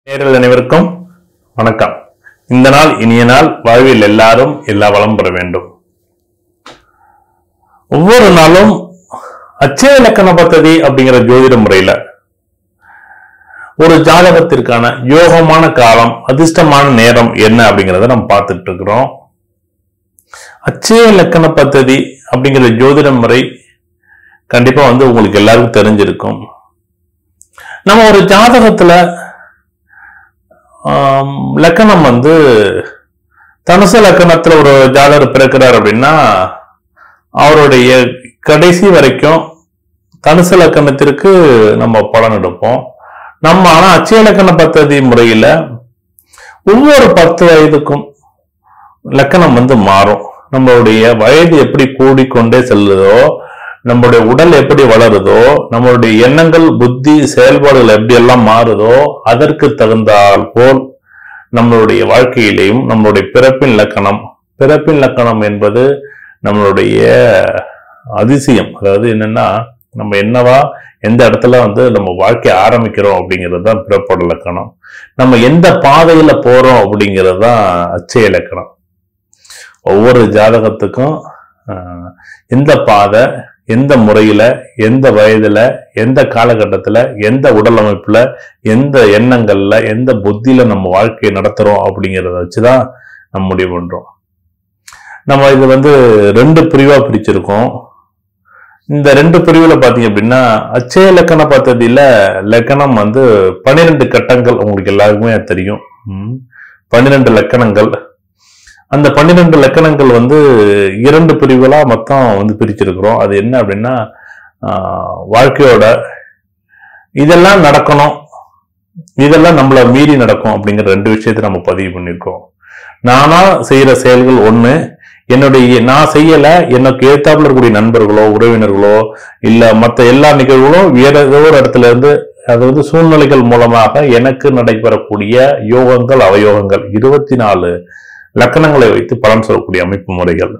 நேரில் அனைவருக்கும் வணக்கம் இந்த நாள் இனிய நாள் வாழ்வில் எல்லாரும் எல்லா வளம் பெற வேண்டும் ஒவ்வொரு நாளும் அச்சய இலக்கண பദ്ധதி அப்படிங்கிற ஜோதிட முறையில ஒரு ஜாதகத்திற்கான யோகமான காலம் அதிர்ஷ்டமான நேரம் என்ன அப்படிங்கிறத நம்ம பார்த்துட்டு இருக்கிறோம் அச்சய இலக்கண பദ്ധதி அப்படிங்கிற ஜோதிட முறை கண்டிப்பா வந்து உங்களுக்கு எல்லாருக்கும் தெரிஞ்சிருக்கும் நம்ம ஒரு ஜாதகத்துல ஆம், லக்கணம் வந்து தனுசு லக்கணத்துல ஒரு ஜாதகர் பிறக்கிறார் அப்படின்னா அவருடைய கடைசி வரைக்கும் தனுசு லக்கணத்திற்கு நம்ம பலன் எடுப்போம் நம்ம ஆனா அச்சய லக்கண பദ്ധதி முறையில ஒவ்வொரு பத்து வயதுக்கும் லக்கணம் வந்து மாறும் நம்மளுடைய வயது எப்படி கூடிக்கொண்டே செல்லுதோ நம்மளுடைய உடல் எப்படி வளருதோ நம்மளுடைய எண்ணங்கள் புத்தி செயல்பாடுகள் எப்படி எல்லாம் மாறுதோ அதற்கு தகுந்தால் போல் நம்மளுடைய வாழ்க்கையிலேயும் நம்மளுடைய பிறப்பின் லக்கணம் பிறப்பின் லக்கணம் என்பது நம்மளுடைய அதிசயம் அதாவது என்னன்னா நம்ம என்னவா எந்த இடத்துல வந்து நம்ம வாழ்க்கைய ஆரம்பிக்கிறோம் அப்படிங்கிறது தான் பிறப்போட லக்கணம் நம்ம எந்த பாதையில போறோம் அப்படிங்கிறது தான் அச்சய இலக்கணம் ஒவ்வொரு ஜாதகத்துக்கும் ஆஹ், எந்த பாதை எந்த முறையில எந்த வயதுல எந்த காலகட்டத்துல எந்த உடல் அமைப்புல எந்த எண்ணங்கள்ல எந்த புத்தியில நம்ம வாழ்க்கையை நடத்துறோம் அப்படிங்கிறத வச்சுதான் நம்ம முடிவு பண்றோம் நம்ம இது வந்து ரெண்டு பிரிவா பிரிச்சிருக்கோம் இந்த ரெண்டு பிரிவுல பாத்தீங்க அப்படின்னா அச்சய இலக்கண பദ്ധதியில லக்கணம் வந்து பன்னிரெண்டு கட்டங்கள் உங்களுக்கு எல்லாருக்குமே தெரியும் ம். பன்னிரெண்டு லக்கணங்கள் அந்த பன்னிரெண்டு லக்கணங்கள் வந்து இரண்டு பிரிவுகளா மொத்தம் வந்து பிரிச்சிருக்கிறோம் அது என்ன அப்படின்னா ஆஹ், வாழ்க்கையோட இதெல்லாம் நடக்கணும் இதெல்லாம் நம்மள மீறி நடக்கும் அப்படிங்கிற ரெண்டு விஷயத்தை நம்ம பதிவு பண்ணியிருக்கோம் நானா செய்யற செயல்கள் ஒண்ணு என்னுடைய நான் செய்யல எனக்கு ஏத்தாப்புல இருக்கக்கூடிய நண்பர்களோ உறவினர்களோ இல்ல மத்த எல்லா நிகழ்வுகளும் வேற ஏதோ ஒரு இடத்துல இருந்து அதாவது சூழ்நிலைகள் மூலமாக எனக்கு நடைபெறக்கூடிய யோகங்கள் அவயோகங்கள் இருபத்தி நாலு லக்கணங்களை வைத்து பலன் சொல்லக்கூடிய அமைப்பு முறைகள்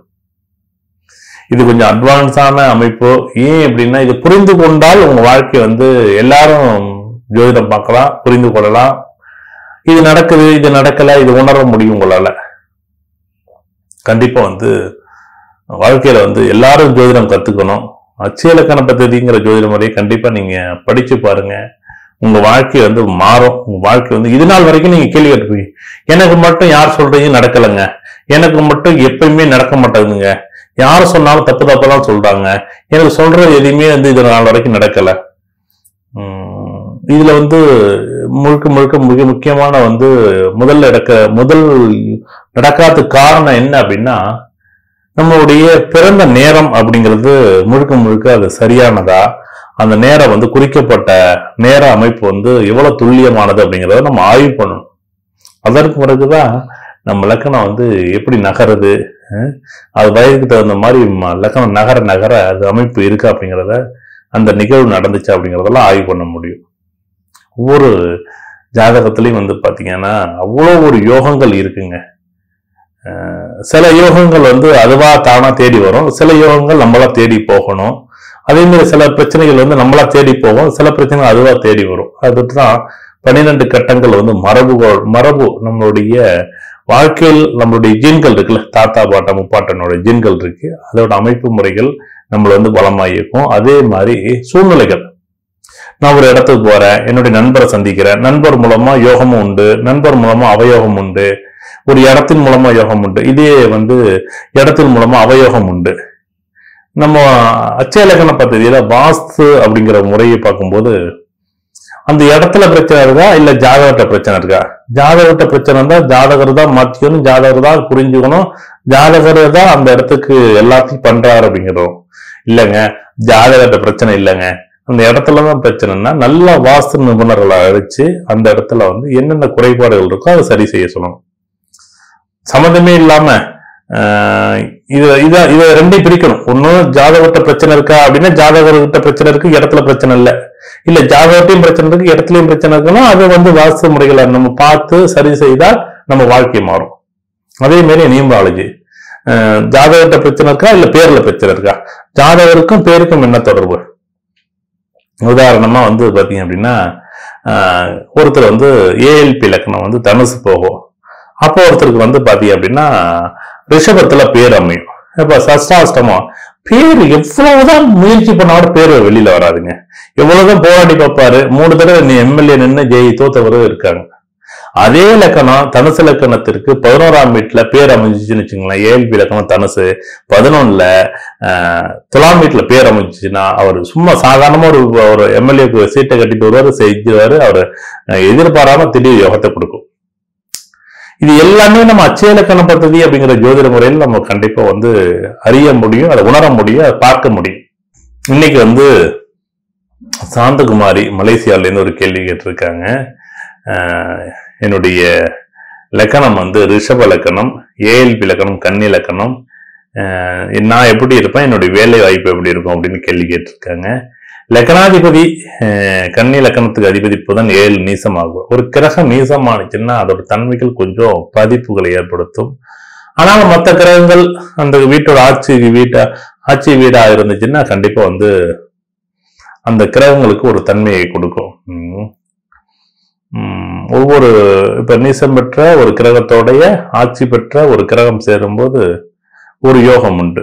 இது கொஞ்சம் அட்வான்ஸான அமைப்பு ஏன் அப்படின்னா இது புரிந்து கொண்டால் உங்க வாழ்க்கை வந்து எல்லாரும் ஜோதிடம் பார்க்கலாம் புரிந்து கொள்ளலாம் இது நடக்குது இது நடக்கல இது உணர முடியும் உங்களால கண்டிப்பா வந்து வாழ்க்கையில வந்து எல்லாரும் ஜோதிடம் கத்துக்கணும் அச்சய இலக்கண பദ്ധதிங்கிற ஜோதிட முறையை கண்டிப்பா நீங்க படிச்சு பாருங்க உங்க வாழ்க்கை வந்து மாறும் உங்க வாழ்க்கை வந்து இது நாள் வரைக்கும் நீங்க கேள்வி கேட்டுப்பீங்க எனக்கு மட்டும் யார் சொல்றீங்க நடக்கலைங்க எனக்கு மட்டும் எப்பயுமே நடக்க மாட்டேங்குதுங்க யார் சொன்னாலும் தப்பு தப்பு தான் சொல்றாங்க எனக்கு சொல்றது எதுவுமே வந்து இது நாள் வரைக்கும் நடக்கல உம், இதுல வந்து முழுக்க முழுக்க மிக முக்கியமான வந்து முதல்ல நடக்க முதல் நடக்காத காரணம் என்ன அப்படின்னா நம்மளுடைய பிறந்த நேரம் அப்படிங்கிறது முழுக்க முழுக்க அது சரியானதா அந்த நேரம் வந்து குறிக்கப்பட்ட நேர அமைப்பு வந்து எவ்வளவு துல்லியமானது அப்படிங்கிறத நம்ம ஆய்வு பண்ணணும் அதற்கு பிறகுதான் நம்ம லக்கணம் வந்து எப்படி நகருது அஹ், அது வயதுக்கு தகுந்த மாதிரி ம- லக்கணம் நகர நகர அது அமைப்பு இருக்கா அப்படிங்கிறத அந்த நிகழ்வு நடந்துச்சு அப்படிங்கிறதெல்லாம் ஆய்வு பண்ண முடியும் ஒவ்வொரு ஜாதகத்திலையும் வந்து பாத்தீங்கன்னா அவ்வளோ ஒரு யோகங்கள் இருக்குங்க அஹ், சில யோகங்கள் வந்து அதுவா தானா தேடி வரும் சில யோகங்கள் நம்மளா தேடி போகணும் அதே மாதிரி சில பிரச்சனைகள் வந்து நம்மளா தேடி போகும் சில பிரச்சனைகள் அதுவா தேடி வரும் அதுதான் பன்னிரெண்டு கட்டங்கள் வந்து மரபுகள் மரபு நம்மளுடைய வாழ்க்கையில் நம்மளுடைய ஜீன்கள் இருக்குல்ல தாத்தா பாட்டா முப்பாட்டனோட ஜீன்கள் இருக்கு அதோட அமைப்பு முறைகள் நம்மள வந்து பலமா இருக்கும் அதே மாதிரி சூழ்நிலைகள் நான் ஒரு இடத்துக்கு போறேன் என்னுடைய நண்பரை சந்திக்கிறேன் நண்பர் மூலமா யோகமும் உண்டு நண்பர் மூலமா அவயோகம் உண்டு ஒரு இடத்தின் மூலமா யோகம் உண்டு இதே வந்து இடத்தின் மூலமா அவயோகம் உண்டு நம்ம அச்சய இலக்கண பദ്ധதியில வாஸ்து அப்படிங்கிற முறையை பார்க்கும்போது அந்த இடத்துல பிரச்சனை இருக்கா இல்ல ஜாதகத்தை பிரச்சனை இருக்கா ஜாதகத்தை பிரச்சனை இருந்தா ஜாதகர் தான் மாத்திக்கணும் ஜாதகர் தான் புரிஞ்சுக்கணும் ஜாதகர் தான் அந்த இடத்துக்கு எல்லாத்தையும் பண்றாரு அப்படிங்கிறோம் இல்லைங்க ஜாதகத்தை பிரச்சனை இல்லைங்க அந்த இடத்துல தான் பிரச்சனைனா நல்ல வாஸ்து நிபுணர்களை அழைச்சு அந்த இடத்துல வந்து என்னென்ன குறைபாடுகள் இருக்கோ அதை சரி செய்ய சொல்லணும் சம்மந்தமே இல்லாம ஆஹ், இத இத இத ரெண்டையும் பிரிக்கணும் ஒண்ணு ஜாதகத்தை பிரச்சனை இருக்கா அப்படின்னா ஜாதகர்கிட்ட பிரச்சனை இருக்கு இடத்துல பிரச்சனை இல்லை இல்ல ஜாதகத்தையும் பிரச்சனை இருக்கு இடத்துலயும் பிரச்சனை இருக்குன்னா அது வந்து வாஸ்து முறைகளை நம்ம பார்த்து சரி செய்தால் நம்ம வாழ்க்கை மாறும் அதே மாதிரி நியூமராலஜி ஜாதகத்தை பிரச்சனை இருக்கா இல்ல பேர்ல பிரச்சனை இருக்கா ஜாதகருக்கும் பேருக்கும் என்ன தொடர்பு உதாரணமா வந்து பாத்தீங்க அப்படின்னா ஆஹ், ஒருத்தர் வந்து ஏஎல்பி லக்னம் வந்து தனுசு போகும் அப்போ ஒருத்தருக்கு வந்து பாத்தீங்க அப்படின்னா ரிஷபத்துல பேர் அமையும் இப்ப சஷ்டாஷ்டமம் பேர் எவ்வளவுதான் முயற்சி பண்ணாலும் பேர் வெளியில வராதுங்க எவ்வளவுதான் போராடி பார்ப்பாரு மூணு தடவை நீ எம்எல்ஏ நின்று ஜெயி தோத்தவரும் இருக்காங்க அதே லக்கணம் தனுசு லக்கணத்திற்கு பதினோராம் வீட்டுல பேர் அமைஞ்சிச்சுன்னு வச்சுங்களேன் ஏஎல்பி லக்கணம் தனுசு பதினொன்னுல ஆஹ், துலாம் வீட்டுல பேர் அமைஞ்சிச்சுன்னா அவர் சும்மா சாதாரணமா ஒரு ஒரு எம்எல்ஏக்கு சீட்டை கட்டிட்டு வருவாரு செஞ்சுவாரு அவர் எதிர்பாராம திடீர் யோகத்தை கொடுக்கும் இது எல்லாமே நம்ம அச்சய இலக்கண பദ്ധதி அப்படிங்கிற ஜோதிட முறையில் நம்ம கண்டிப்பா வந்து அறிய முடியும் அதை உணர முடியும் அதை பார்க்க முடியும் இன்னைக்கு வந்து சாந்தகுமாரி மலேசியால இருந்து ஒரு கேள்வி கேட்டிருக்காங்க ஆஹ் என்னுடைய லக்கணம் வந்து ரிஷப லக்கணம் ஏஎல்பி லக்கணம் கன்னி லக்கணம் ஆஹ் நான் எப்படி இருப்பேன் என்னுடைய வேலை வாய்ப்பு எப்படி இருக்கும் அப்படின்னு கேள்வி கேட்டிருக்காங்க லக்கணாதிபதி ஆஹ் கன்னி லக்கணத்துக்கு அதிபதி புதன் ஏழு நீசமாகும் ஒரு கிரகம் நீசமானுச்சுன்னா அதோட தன்மைகள் கொஞ்சம் பாதிப்புகளை ஏற்படுத்தும் ஆனால் மற்ற கிரகங்கள் அந்த வீட்டோட ஆட்சி வீட்டா ஆட்சி வீடா இருந்துச்சுன்னா கண்டிப்பா வந்து அந்த கிரகங்களுக்கு ஒரு தன்மையை கொடுக்கும் உம். உம், ஒவ்வொரு இப்ப நீசம் பெற்ற ஒரு கிரகத்தோடைய ஆட்சி பெற்ற ஒரு கிரகம் சேரும்போது ஒரு யோகம் உண்டு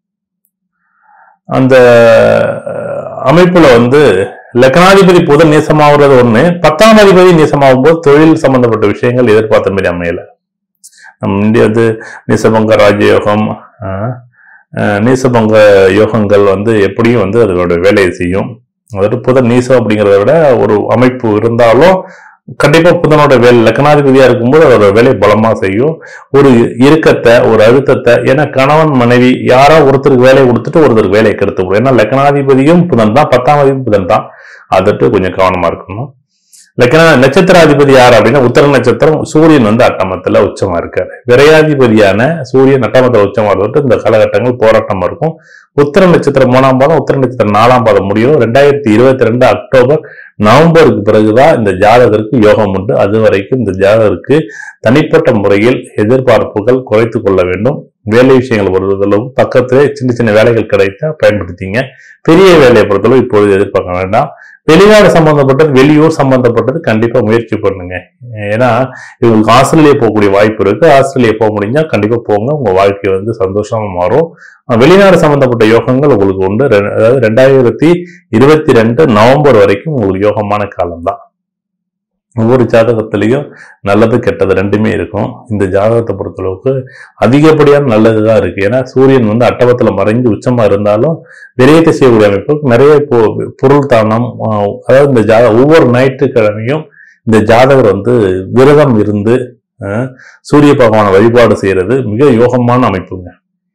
அந்த அஹ், அமைப்புல வந்து லக்னாதிபதி புதன் நீசமாகிறது ஒண்ணு பத்தாம் அதிபதி நீசமாகும் போது தொழில் சம்பந்தப்பட்ட விஷயங்கள் எதிர்பார்த்த மாதிரி அமையல நம்ம இந்திய வந்து நீசபங்க ராஜயோகம் அஹ், அஹ், நீசபங்க யோகங்கள் வந்து எப்படியும் வந்து அதோட வேலையை செய்யும் அதாவது புதன் நீசம் அப்படிங்கிறத விட ஒரு அமைப்பு இருந்தாலும் கண்டிப்பா புதனோட வேலை லக்னாதிபதியா இருக்கும்போது அதோட வேலையை பலமா செய்யும் ஒரு இறுக்கத்தை ஒரு அழுத்தத்தை ஏன்னா கணவன் மனைவி யாரோ ஒருத்தருக்கு வேலையை கொடுத்துட்டு ஒருத்தருக்கு வேலையை கெடுத்து விடும் ஏன்னா லக்னாதிபதியும் புதன் தான் பத்தாம் அதிபதி புதன் தான் அதட்டு கொஞ்சம் கவனமா இருக்கணும் லக்ன நட்சத்திராதிபதி யார் அப்படின்னா உத்தர நட்சத்திரம் சூரியன் வந்து அட்டமத்துல உச்சமா இருக்காரு விரையாதிபதியான சூரியன் அட்டமத்துல உச்சமா இருந்துட்டு இந்த காலகட்டங்கள் போராட்டமா இருக்கும் உத்தர நட்சத்திரம் மூணாம் பாதம் உத்தர நட்சத்திரம் நாலாம் பாதம் முடியும் ரெண்டாயிரத்தி இருபத்தி ரெண்டு அக்டோபர் நவம்பருக்கு பிறகுதான் இந்த ஜாதகருக்கு யோகம் உண்டு அது வரைக்கும் இந்த ஜாதகருக்கு தனிப்பட்ட முறையில் எதிர்பார்ப்புகள் குறைத்து கொள்ள வேண்டும் வேலை விஷயங்கள் பொறுத்தளவு பக்கத்திலே சின்ன சின்ன வேலைகள் கிடைத்தா பயன்படுத்திங்க பெரிய வேலையை பொறுத்தளவு இப்பொழுது எதிர்பார்க்க வேண்டாம் வெளிநாடு சம்பந்தப்பட்டது வெளியூர் சம்பந்தப்பட்டது கண்டிப்பா முயற்சி பண்ணுங்க ஏன்னா இவங்களுக்கு ஆஸ்திரேலியா போகக்கூடிய வாய்ப்பு இருக்கு ஆஸ்திரேலியா போக முடிஞ்சா கண்டிப்பா போங்க உங்க வாழ்க்கை வந்து சந்தோஷமா மாறும் அஹ் வெளிநாடு சம்பந்தப்பட்ட யோகங்கள் உங்களுக்கு உண்டு ரெ- அதாவது ரெண்டாயிரத்தி இருபத்தி ரெண்டு நவம்பர் வரைக்கும் உங்களுக்கு யோகமான காலம்தான் ஒவ்வொரு ஜாதகத்திலையும் நல்லது கெட்டது ரெண்டுமே இருக்கும் இந்த ஜாதகத்தை பொறுத்தளவுக்கு அதிகப்படியான நல்லதுதான் இருக்கு ஏன்னா சூரியன் வந்து அட்டவத்துல மறைஞ்சு உச்சமா இருந்தாலும் விரயத்தை செய்யக்கூடிய அமைப்பு நிறைய இப்போ பொருள் தானம் ஆஹ் அதாவது இந்த ஜாத ஒவ்வொரு ஞாயிற்றுக்கிழமையும் இந்த ஜாதகர் வந்து விரதம் இருந்து ஆஹ் சூரிய பகவானை வழிபாடு செய்யறது மிக யோகமான அமைப்புங்க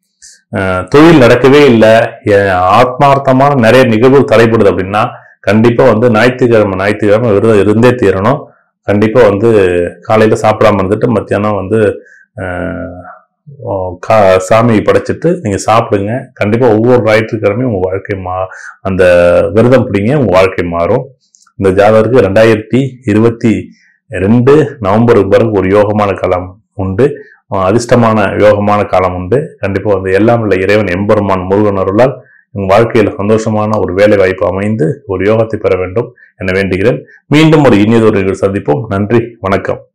ஆஹ் தொழில் நடக்கவே இல்லை ஆத்மார்த்தமான நிறைய நிகழ்வுகள் தடைபடுது அப்படின்னா கண்டிப்பா வந்து ஞாயிற்றுக்கிழமை ஞாயிற்றுக்கிழமை விரதம் இருந்தே தீரணும் கண்டிப்பா வந்து காலையில சாப்பிடாம இருந்துட்டு மத்தியானம் வந்து ஆஹ், ஓ, கா- சாமி படைச்சிட்டு நீங்க சாப்பிடுங்க கண்டிப்பா ஒவ்வொரு ஞாயிற்றுக்கிழமையும் உங்க வாழ்க்கை மா அந்த விரதம் பிடிங்க உங்க வாழ்க்கை மாறும் இந்த ஜாதகருக்கு ரெண்டாயிரத்தி இருபத்தி ரெண்டு நவம்பருக்கு பிறகு ஒரு யோகமான காலம் உண்டு அஹ் அதிர்ஷ்டமான யோகமான காலம் உண்டு கண்டிப்பா வந்து எல்லாம் உள்ள இறைவன் எம்பெருமான் முருகன் அருளால் உங்கள் வாழ்க்கையில் சந்தோஷமான ஒரு வேலை வாய்ப்பு அமைந்து ஒரு யோகத்தை பெற வேண்டும் என வேண்டுகிறேன் மீண்டும் ஒரு இனியதொரு நிகழ்வு சந்திப்போம் நன்றி வணக்கம்